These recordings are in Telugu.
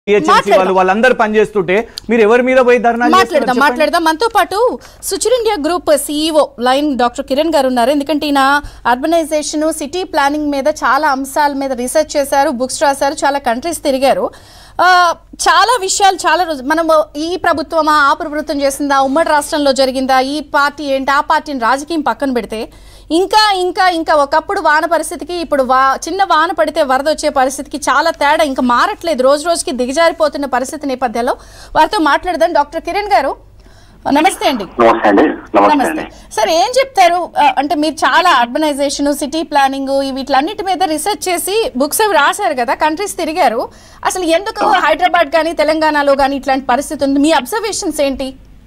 THMC మాట్లాడదాం. వాళ్ళు వాళ్ళందరూ పనిచేస్తుంటే మీరు ఎవరి మీద పోయి ధర్నా మాట్లాడదాం మాట్లాడదాం మనతో పాటు Suchir India group CEO Lion doctor Kiran garu ఉన్నారు ఎందుకంటే ఈయన అర్బనైజేషన్ సిటీ ప్లానింగ్ మీద చాలా అంశాల మీద రీసెర్చ్ చేశారు బుక్స్ రాశారు చాలా కంట్రీస్ తిరిగారు ఆ, చాలా విషయాలు చాలా రోజు మనం ఈ ప్రభుత్వమా ఆ ప్రభుత్వం చేసిందా ఉమ్మడి రాష్ట్రంలో జరిగిందా ఈ పార్టీ ఏంటి ఆ పార్టీని రాజకీయం పక్కన పెడితే ఇంకా ఇంకా ఇంకా ఒకప్పుడు వాన పరిస్థితికి ఇప్పుడు వా చిన్న వాన పడితే వరద వచ్చే పరిస్థితికి చాలా తేడా ఇంకా మారట్లేదు రోజు రోజుకి దిగజారిపోతున్న పరిస్థితి నేపథ్యంలో వారితో మాట్లాడదాం డాక్టర్ కిరణ్ గారు నమస్తే అండి నమస్తే అండి నమస్తే నమస్తే అండి సార్ ఏం చెప్తారు ఆ, అంటే మీరు చాలా అర్బనైజేషన్ సిటీ ప్లానింగ్ వీటిలన్నిటి మీద రీసెర్చ్ చేసి బుక్స్ అవి రాశారు కదా కంట్రీస్ తిరిగారు అసలు ఎందుకు హైదరాబాద్ కానీ తెలంగాణలో కానీ ఇట్లాంటి పరిస్థితి ఉంది మీ అబ్జర్వేషన్స్ ఏంటి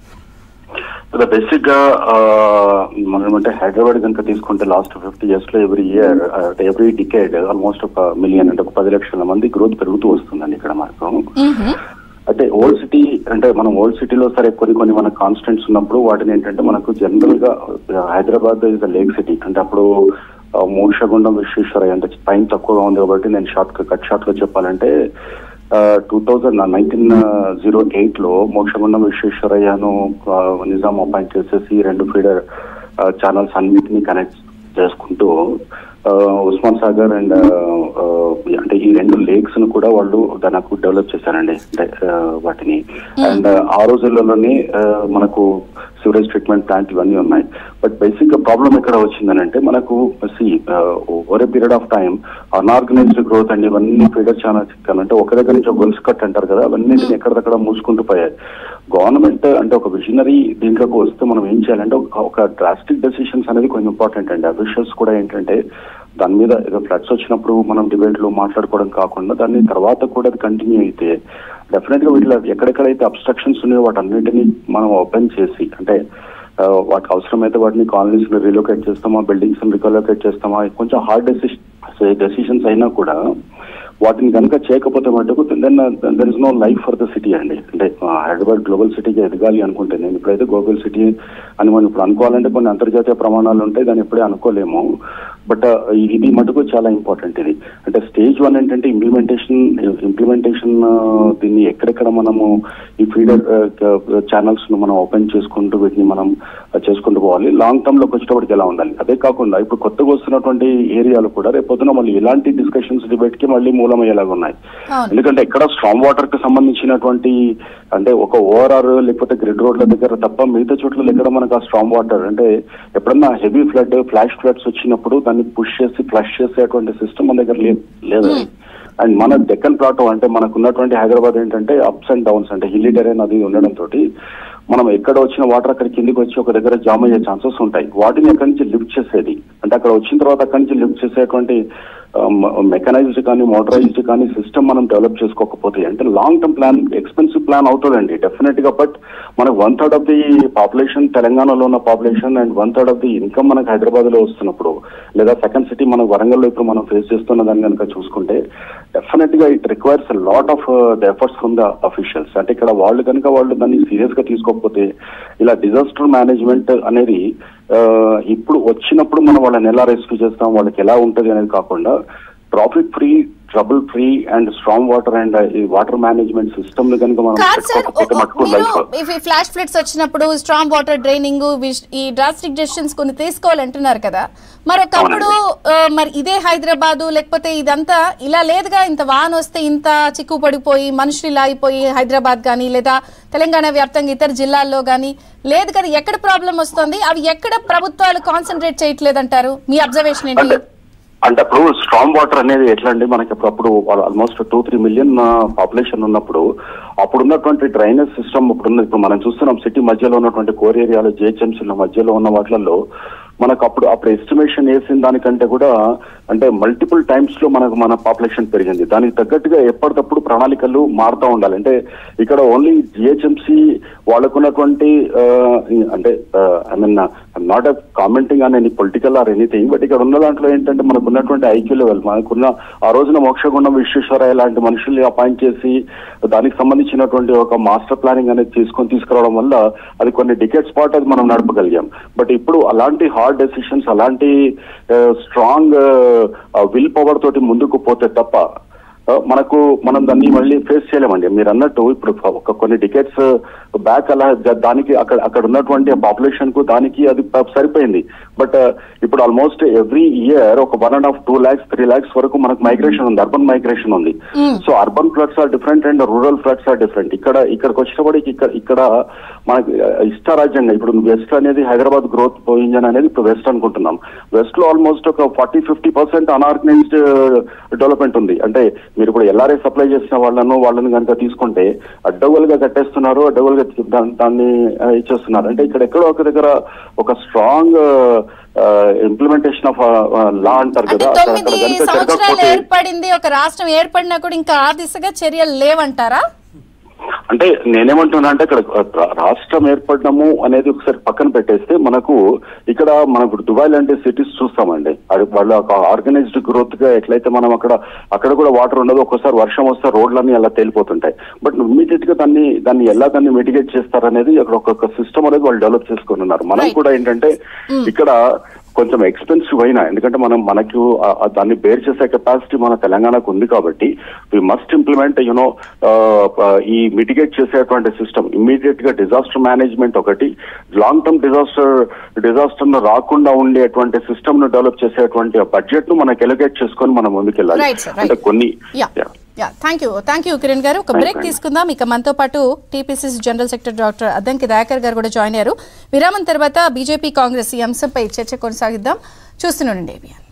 బేసిక్ గా ఆ, మనం ఏమంటే హైదరాబాద్ కనుక తీసుకుంటే లాస్ట్ ఫిఫ్టీ ఇయర్స్ లో every year every decade almost ఒక మిలియన్ అంటే ఒక పది లక్షల మంది గ్రోత్ పెరుగుతూ వస్తుందండి ఇక్కడ మనకు మ్మ్హ. అంటే ఓల్డ్ సిటీ అంటే మనం ఓల్డ్ సిటీలో సరే కొన్ని కొన్ని మన కాన్స్టెంట్స్ ఉన్నప్పుడు వాటిని ఏంటంటే మనకు జనరల్ గా హైదరాబాద్ ఇస్ లేక్ సిటీ అంటే అప్పుడు ఆ, మూషగుండం విశ్వేశ్వరయ్య అంటే టైం తక్కువగా ఉంది కాబట్టి నేను షార్ట్ కట్ షార్ట్ లో చెప్పాలంటే two thousand nineteen zero eight లో మోక్షగుండం విశ్వేశ్వరయ్యను ఆ, నిజాం అపాయింట్ చేసేసి రెండు ఫీడర్ ఛానల్స్ అన్నిటినీ కనెక్ట్ చేసుకుంటూ ఆ, ఉస్మాన్ సాగర్ అండ్ అంటే ఈ రెండు లేక్స్ ను కూడా వాళ్ళు దానికి డెవలప్ చేశారండి అంటే, ఆ, వాటిని అండ్ ఆ రోజుల్లోనే ఆ, మనకు సివరేజ్ ట్రీట్మెంట్ ప్లాంట్ ఇవన్నీ ఉన్నాయి బట్ బేసిక్ గా ప్రాబ్లం ఎక్కడ వచ్చిందని మనకు see over a period of time unorganized growth అండి ఇవన్నీ ఫీడర్ ఛానల్స్ అంటే ఒక దగ్గర నుంచి ఒక గొలుసు కట్ అంటారు కదా అవన్నీ ఎక్కడిదక్కడ మూసుకుంటూ పోయాయి గవర్నమెంట్ అంటే ఒక విజనరీ దీంట్లోకి వస్తే మనం ఏం చేయాలంటే ఒక- ఒక డ్రాస్టిక్ డెసిషన్స్ అనేది కొంచెం ఇంపార్టెంట్ అండి అఫీషియల్స్ కూడా ఏంటంటే దాని మీద ఏదో ఫ్లడ్స్ వచ్చినప్పుడు మనం డిబేట్లు మాట్లాడుకోవడం కాకుండా దాన్ని తర్వాత కూడా అది కంటిన్యూ అయితే డెఫినెట్ గా వీటిలో ఎక్కడెక్కడైతే అబ్స్ట్రక్షన్స్ ఉన్నాయో వాటన్నిటిని మనం ఓపెన్ చేసి అంటే ఆ, వాటికి అవసరమైతే వాటిని కాలనీస్ రీలొకేట్ చేస్తామా బిల్డింగ్స్ రీలొకేట్ చేస్తామా కొంచెం హార్డ్ డెసిషన్ డెసిషన్స్ అయినా కూడా వాటిని కనుక చేయకపోతే మటుకు then there is no life for the city అండి అంటే ఆ, హైదరాబాద్ గ్లోబల్ సిటీకి ఎదగాలి అనుకుంటే నేను ఇప్పుడైతే గ్లోబల్ సిటీ అని మనం ఇప్పుడు అనుకోవాలంటే కొన్ని అంతర్జాతీయ ప్రమాణాలు ఉంటాయి దాన్ని ఎప్పుడే అనుకోలేము బట్ ఇది మటుకు చాలా ఇంపార్టెంట్ ఇది అంటే స్టేజ్ వన్ ఏంటంటే ఇంప్లిమెంటేషన్ ఇంప్లిమెంటేషన్ దీన్ని ఎక్కడెక్కడ మనము ఈ ఫీడర్ ఛానల్స్ ను మనం ఓపెన్ చేసుకుంటూ వీటిని మనం ఆ, చేసుకుంటూ పోవాలి లాంగ్ టర్మ్ లోకి వచ్చేటప్పటికి ఎలా ఉండాలి అదే కాకుండా ఇప్పుడు కొత్తగా వస్తున్నటువంటి ఏరియాలు కూడా రేపు పొద్దున మళ్ళీ ఇలాంటి డిస్కషన్స్ డిబేట్ కి మళ్ళీ మూలమయ్యేలాగా ఉన్నాయి అవును. ఎందుకంటే ఎక్కడ స్ట్రాంగ్ వాటర్ కి సంబంధించినటువంటి అంటే ఒక ఓఆర్ఆర్ లేకపోతే గ్రిడ్ రోడ్ల దగ్గర తప్ప మిగతా చోట్ల ఎక్కడ మనకు ఆ స్ట్రాంగ్ వాటర్ అంటే ఎప్పుడన్నా హెవీ ఫ్లడ్ ఫ్లాష్ ఫ్లడ్స్ వచ్చినప్పుడు దాన్ని పుష్ చేసి ఫ్లష్ చేసేటువంటి సిస్టమ్ మన దగ్గర లేదు లేదు అండ్ మన డెక్కన్ ప్లాటో అంటే మనకు ఉన్నటువంటి హైదరాబాద్ ఏంటంటే అప్స్ అండ్ డౌన్స్ అంటే హిల్లీ టెరైన్ అది ఉండడం తోటి మనం ఎక్కడ వచ్చిన వాటర్ అక్కడ కిందికి వచ్చి ఒక దగ్గర జామ్ అయ్యే ఛాన్సెస్ ఉంటాయి వాటిని అక్కడి నుంచి లిఫ్ట్ చేసేది అంటే అక్కడ వచ్చిన తర్వాత అక్కడి నుంచి లిఫ్ట్ చేసేటువంటి మెకనైజ్డ్ కానీ మోటరైజ్డ్ కానీ సిస్టమ్ మనం డెవలప్ చేసుకోకపోతే అంటే long term plan expensive plan అవుతుందండి డెఫినెట్ గా బట్ మనకు one third of the population తెలంగాణలో ఉన్న population and one third of the income మనకు హైదరాబాద్ లో వస్తున్నప్పుడు లేదా సెకండ్ సిటీ మన వరంగల్లో ఇప్పుడు మనం ఫేస్ చేస్తున్న దాన్ని కనుక చూసుకుంటే డెఫినెట్ గా it requires lot of the efforts from the officials అంటే ఇక్కడ వాళ్ళు కనుక వాళ్ళు దాన్ని సీరియస్ గా తీసుకోకపోతే ఇలా డిజాస్టర్ మేనేజ్మెంట్ అనేది ఆ, ఇప్పుడు వచ్చినప్పుడు మనం వాళ్ళని ఎలా రెస్క్యూ చేస్తాం వాళ్ళకి ఎలా ఉంటది అనేది కాకుండా traffic free trouble free and strong water and ఈ వాటర్ మేనేజ్మెంట్ సిస్టమ్ ని కనుక మనం కాదు సార్ పెట్టుకోకపోతే మటుకు మీరు లైఫ్ ఇవి ఫ్లాష్ ఫ్లడ్స్ వచ్చినప్పుడు స్ట్రాంగ్ వాటర్ డ్రైనింగ్ ఈ డ్రాస్టిక్ డెసిషన్స్ కొన్ని తీసుకోవాలంటున్నారు కదా మరి ఒకప్పుడు ఆ, మరి ఇదే హైదరాబాదు లేకపోతే ఇదంతా ఇలా లేదుగా ఇంత వాన వస్తే ఇంత చిక్కు పడిపోయి మనుషులు ఇలా అయిపోయి హైదరాబాద్ కానీ లేదా తెలంగాణ వ్యాప్తంగా ఇతర జిల్లాల్లో కానీ లేదు కదా ఎక్కడ ప్రాబ్లం వస్తుంది అవి ఎక్కడ ప్రభుత్వాలు కాన్సన్ట్రేట్ చేయట్లేదంటారు మీ అబ్జర్వేషన్ ఏంటి అంటే అంటే అప్పుడు స్ట్రాంగ్ వాటర్ అనేది ఎట్లా అండి మనకి ఇప్పుడు అప్పుడు almost two three million population ఉన్నప్పుడు అప్పుడు ఉన్నటువంటి డ్రైనేజ్ సిస్టమ్ ఇప్పుడు ఉన్నది ఇప్పుడు మనం చూస్తున్నాం సిటీ మధ్యలో ఉన్నటువంటి కోర్ ఏరియాలు జిహెచ్ఎంసీల మధ్యలో ఉన్న వాటిలలో మనకు అప్పుడు అప్పుడు ఎస్టిమేషన్ వేసిన దానికంటే కూడా అంటే మల్టిపుల్ టైమ్స్ లో మనకు మన పాపులేషన్ పెరిగింది దానికి తగ్గట్టుగా ఎప్పటికప్పుడు ప్రణాళికలు మారుతూ ఉండాలి అంటే ఇక్కడ ఓన్లీ జిహెచ్ఎంసీ వాళ్ళకున్నటువంటి ఆ, అంటే I mean not commenting on any political or anything but ఇక్కడ ఉన్న దాంట్లో ఏంటంటే మనకు ఉన్నటువంటి ఐక్యూ లెవెల్ మనకున్న ఆ రోజున మోక్షగుండం విశ్వేశ్వరయ్య లాంటి మనుషుల్ని అపాయింట్ చేసి దానికి సంబంధించినటువంటి ఒక మాస్టర్ ప్లానింగ్ అనేది తీసుకొని తీసుకురావడం వల్ల అది కొన్ని డికెట్స్ పాటు అది మనం నడపగలిగాం బట్ ఇప్పుడు అలాంటి హార్డ్ డెసిషన్స్ అలాంటి స్ట్రాంగ్ విల్ పవర్ తోటి ముందుకు పోతే తప్ప ఆ, మనకు మనం దాన్ని మళ్ళీ ఫేస్ చేయలేమండి మీరు అన్నట్టు ఇప్పుడు ఒక కొన్ని టికెట్స్ బ్యాక్ అలా జ- దానికి అక్కడ అక్కడ ఉన్నటువంటి పాపులేషన్ కు దానికి అది ప- సరిపోయింది బట్ ఇప్పుడు ఆల్మోస్ట్ ఎవ్రీ ఇయర్ ఒక one and half two lakhs three lakhs వరకు మనకు మైగ్రేషన్ ఉంది అర్బన్ మైగ్రేషన్ ఉంది so urban floods are different and rural floods are different ఇక్కడ ఇక్కడికి వచ్చినప్పటికి ఇక్కడ ఇక్కడ మనకి ఆ, ఇష్టారాజ్యంగా ఇప్పుడు వెస్ట్ అనేది హైదరాబాద్ గ్రోత్ ఇంజన్ అనేది ఇప్పుడు వెస్ట్ అనుకుంటున్నాం వెస్ట్ లో ఆల్మోస్ట్ ఒక forty fifty percent unorganized development ఉంది అంటే మీరు ఇప్పుడు ఎల్ఆర్ఐ సప్లై చేసిన వాళ్ళను వాళ్ళని కనుక తీసుకుంటే అడ్డగోలుగా కట్టేస్తున్నారు అడ్డగోలుగా దా- దాన్ని ఆ, ఇచ్చేస్తున్నారు అంటే ఇక్కడ ఎక్కడో ఒక దగ్గర ఒక స్ట్రాంగ్ ఇంప్లిమెంటేషన్ ఆఫ్ లా అంటారు అంటే కదా అక్కడ తొమ్మిది అక్కడ కనుక సంవత్సరాలు జరగకపోతే ఏర్పడింది ఒక రాష్ట్రం ఏర్పడినా కూడా ఇంకా ఆ దిశగా చర్యలు లేవంటారా అంటే నేనేమంటున్నా అంటే ఇక్కడ రా- రాష్ట్రం ఏర్పడము అనేది ఒకసారి పక్కన పెట్టేస్తే మనకు ఇక్కడ మనం ఇప్పుడు దుబాయ్ లాంటి సిటీస్ చూస్తామండి అది వాళ్ళ ఒక ఆర్గనైజ్డ్ గ్రోత్ గా ఎట్లయితే మనం అక్కడ అక్కడ కూడా వాటర్ ఉండదు ఒక్కోసారి వర్షం వస్తే రోడ్లన్నీ అలా తేలిపోతుంటాయి బట్ ఇమీడియట్ గా దాన్ని దాన్ని ఎలా దాన్ని మిటిగేట్ చేస్తారనేది అక్కడ ఒక్కొక్క సిస్టమ్ అనేది వాళ్ళు డెవలప్ చేసుకుని ఉన్నారు మనం Right. కూడా ఏంటంటే ఇక్కడ కొంచెం ఎక్స్పెన్సివ్ అయినా ఎందుకంటే మనం మనకు ఆ- ఆ దాన్ని బేర్ చేసే కెపాసిటీ మన తెలంగాణకు ఉంది కాబట్టి వి మస్ట్ ఇంప్లిమెంట్ యునో ఈ మిటిగేట్ చేసేటువంటి సిస్టమ్ ఇమ్మీడియట్ గా డిజాస్టర్ మేనేజ్మెంట్ ఒకటి లాంగ్ టర్మ్ డిజాస్టర్ డిజాస్టర్ ను రాకుండా ఉండేటువంటి సిస్టమ్ ను డెవలప్ చేసేటువంటి బడ్జెట్ ను మనకి ఎలిగేట్ చేసుకొని మనం ముందుకెళ్ళాలి Right, sir, right. అంటే కొన్ని yeah Yeah. Yeah thank you thank you Kiran garu ఒక Thank బ్రేక్ you. తీసుకుందాం ఇక మనతో పాటు TPCC general secretary doctor Addanki Dayakar garu కూడా జాయిన్ అయ్యారు విరామం తర్వాత బీజేపీ కాంగ్రెస్ ఈ అంశంపై చర్చ కొనసాగిద్దాం చూస్తున్నానండి ఏబిఎన్